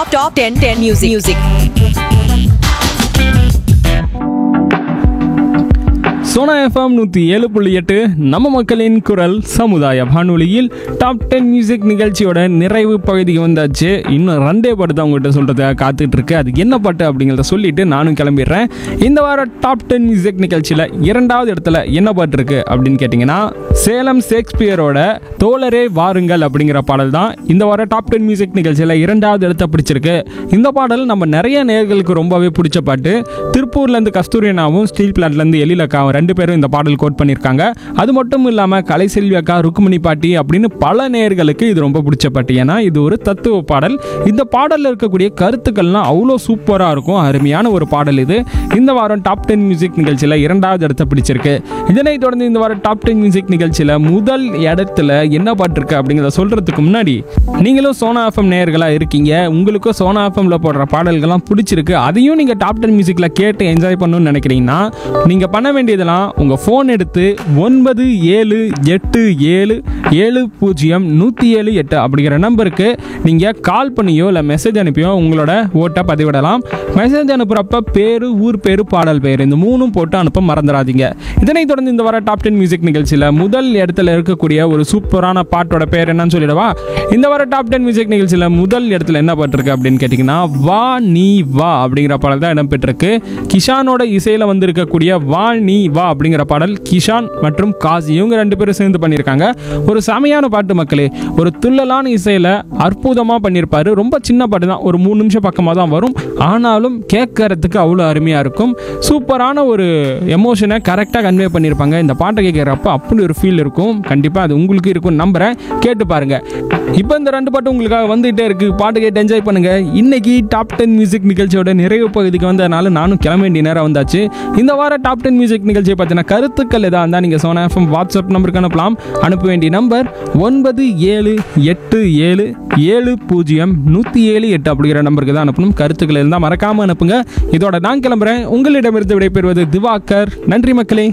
top top 10 10 music music Sona FM நூற்றி ஏழு புள்ளி எட்டு நம்ம மக்களின் குரல் சமுதாய வானொலியில் டாப் டென் மியூசிக் நிகழ்ச்சியோட நிறைவு பகுதிக்கு வந்தாச்சு இன்னும் ரெண்டே பாட்டு தான் உங்கள்கிட்ட சொல்கிறதுக்காக காத்துட்டு இருக்கு அது என்ன பாட்டு அப்படிங்கிறத சொல்லிட்டு நானும் கிளம்பிடுறேன் இந்த வாரம் டாப் டென் மியூசிக் நிகழ்ச்சியில் இரண்டாவது இடத்துல என்ன பாட்டு இருக்கு அப்படின்னு கேட்டிங்கன்னா சேலம் ஷேக்ஸ்பியரோட தோழரே வாருங்கள் அப்படிங்கிற பாடல் தான் இந்த வாரம் டாப் டென் மியூசிக் நிகழ்ச்சியில் இரண்டாவது இடத்த பிடிச்சிருக்கு இந்த பாடல் நம்ம நிறைய நேயர்களுக்கு ரொம்பவே பிடிச்ச பாட்டு திருப்பூர்லேருந்து கஸ்தூரியனாவும் ஸ்டீல் பிளான்ட்லேருந்து எழிலக்காவும் ரெண்டு பேரும் இந்த பாடல் கோட் பண்ணியிருக்காங்க அது மட்டும் இல்லாமல் கலைசெல்வி அக்கா ருக்குமணி பாட்டி அப்படின்னு பல நேயர்களுக்கு இது ரொம்ப பிடிச்ச பாட்டு ஏன்னா இது ஒரு தத்துவ பாடல் இந்த பாடலில் இருக்கக்கூடிய கருத்துக்கள்லாம் அவ்வளோ சூப்பராக இருக்கும் அருமையான ஒரு பாடல் இது இந்த வாரம் டாப் டென் மியூசிக் நிகழ்ச்சியில் இரண்டாவது இடத்த பிடிச்சிருக்கு இதனைத் தொடர்ந்து இந்த வாரம் டாப் டென் மியூசிக் நிகழ்ச்சியில் முதல் இடத்துல என்ன பாட்டு இருக்கு அப்படிங்கிறத சொல்கிறதுக்கு முன்னாடி நீங்களும் சோனா எஃப்எம் நேயர்களாக இருக்கீங்க உங்களுக்கும் சோனா எஃப்எம்ல போடுற பாடல்கள்லாம் பிடிச்சிருக்கு அதையும் நீங்கள் டாப் டென் மியூசிக்கில் கேட்டு என்ஜாய் பண்ணணும்னு நினைக்கிறீங்கன்னா நீங்கள் பண்ண வேண்டியதெல்லாம் உங்கள் ஃபோன் எடுத்து ஒன்பது ஏழு எட்டு ஏழு ஏழு பூஜ்ஜியம் நூற்றி ஏழு எட்டு அப்படிங்கிற நம்பருக்கு நீங்கள் கால் பண்ணியோ இல்லை மெசேஜ் அனுப்பியோ உங்களோட ஓட்டை பதிவிடலாம் மெசேஜ் அனுப்புகிறப்ப பேர் ஊர் பேர் பாடல் பேர் இந்த மூணும் போட்டு அனுப்ப மறந்துடாதீங்க இதனைத் தொடர்ந்து இந்த வர டாப் டென் மியூசிக் நிகழ்ச்சியில் முதல் இடத்துல இருக்கக்கூடிய ஒரு சூப்பரான பாட்டோட பேர் என்னன்னு சொல்லிடவா இந்த வர டாப் டென் மியூசிக் நிகழ்ச்சியில் முதல் இடத்துல என்ன பாட்டிருக்கு அப்படின்னு கேட்டிங்கன்னா வா நீ வா அப்படிங்கிற பாடல் தான் இடம்பெற்றிருக்கு கிஷானோட இசையில் வந்திருக்கக்கூடிய வா நீ வா அப்படிங்கிற பாடல் கிஷான் மற்றும் காசி இவங்க ரெண்டு பேரும் சேர்ந்து பண்ணியிருக்காங்க ஒரு செமையான பாட்டு மக்களே ஒரு துள்ளலான இசையில் அற்புதமாக பண்ணியிருப்பாரு ரொம்ப சின்ன பாட்டு தான் ஒரு மூணு நிமிஷம் பக்கமாக தான் வரும் ஆனாலும் கேட்கறதுக்கு அவ்வளோ அருமையாக இருக்கும் சூப்பரான ஒரு எமோஷனை கரெக்டாக கன்வே பண்ணியிருப்பாங்க இந்த பாட்டை கேட்குறப்ப அப்படி ஒரு ஃபீல் இருக்கும் கண்டிப்பாக அது உங்களுக்கு இருக்கும் நம்புகிறேன் கேட்டு பாருங்க இப்போ இந்த ரெண்டு பாட்டு உங்களுக்காக வந்துகிட்டே இருக்கு பாட்டு கேட்டு என்ஜாய் பண்ணுங்க இன்னைக்கு டாப் டென் மியூசிக் நிகழ்ச்சியோட நிறைவு பகுதிக்கு வந்ததுனால நானும் கிளம்ப வேண்டிய நேரம் வந்தாச்சு இந்த வாரம் டாப் டென் மியூசிக் நிகழ்ச்சியை பற்றின கருத்துக்கள் எதாக இருந்தால் நீங்கள் சோனா எஃப்எம் வாட்ஸ்அப் நம்பருக்கு அனுப்பலாம் அனுப்ப வேண்டிய நம்பர் ஒன்பது ஏழு எட்டு ஏழு ஏழு பூஜ்ஜியம் நூற்றி ஏழு எட்டு அப்படிங்கிற நம்பருக்கு தான் அனுப்பணும் கருத்துக்கள் இருந்தால் மறக்காமல் அனுப்புங்க இதோட நான் கிளம்புறேன் உங்களிடமிருந்து விடைபெறுவது திவாகர் நன்றி மக்களே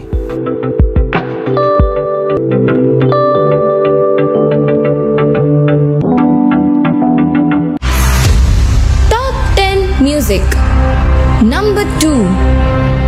Top 10 Music Number 2